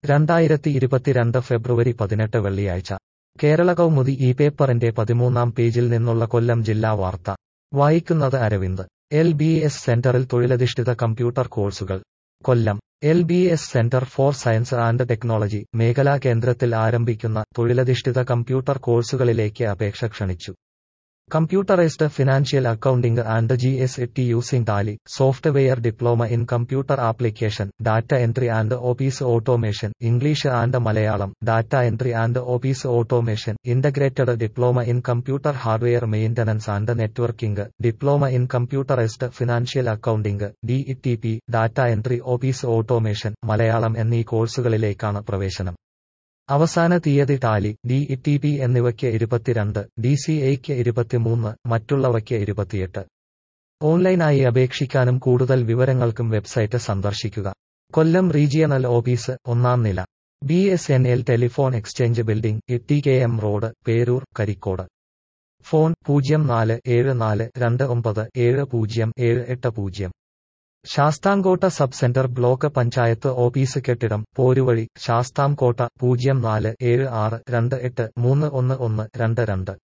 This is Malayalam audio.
രണ്ടായിരത്തി ഇരുപത്തിരണ്ട് ഫെബ്രുവരി പതിനെട്ട് വെള്ളിയാഴ്ച കേരള കൗമുദി ഈ പേപ്പറിന്റെ പതിമൂന്നാം പേജിൽ നിന്നുള്ള കൊല്ലം ജില്ലാ വാർത്ത വായിക്കുന്നത് അരവിന്ദ് എൽ ബി എസ് സെന്ററിൽ തൊഴിലധിഷ്ഠിത കമ്പ്യൂട്ടർ കോഴ്സുകൾ Kollam L B S centre for science and technology മേഖലാ കേന്ദ്രത്തിൽ ആരംഭിക്കുന്ന തൊഴിലധിഷ്ഠിത കമ്പ്യൂട്ടർ കോഴ്സുകളിലേക്ക് അപേക്ഷ ക്ഷണിച്ചു computerised financial accounting and G S T using Tally software diploma in computer application data entry and office automation English and Malayalam data entry and office automation integrated diploma in computer hardware maintenance and networking diploma in computerised financial accounting D T P data entry office automation Malayalam എന്നീ കോഴ്സുകളിലേക്കാണ് പ്രവേശനം അവസാന തീയതി ടാലി ഡി ടി പി എന്നിവയ്ക്ക് ഇരുപത്തിരണ്ട് ഡി സി എയ്ക്ക് ഇരുപത്തിമൂന്ന് മറ്റുള്ളവയ്ക്ക് ഇരുപത്തിയെട്ട് ഓൺലൈനായി അപേക്ഷിക്കാനും കൂടുതൽ വിവരങ്ങൾക്കും വെബ്സൈറ്റ് സന്ദർശിക്കുക കൊല്ലം റീജിയണൽ ഓഫീസ് ഒന്നാം നില B S N L telephone exchange building T K M road Peroor Karikode phone പൂജ്യം നാല് ഏഴ് നാല് രണ്ട് ഒമ്പത് ഏഴ് പൂജ്യം ഏഴ് എട്ട് പൂജ്യം Sasthamcotta sub centre block panchayat office കെട്ടിടം പോരുവഴി ശാസ്താംകോട്ട പൂജ്യം നാല് ഏഴ് ആറ് രണ്ട് എട്ട് മൂന്ന് ഒന്ന് ഒന്ന് രണ്ട് രണ്ട്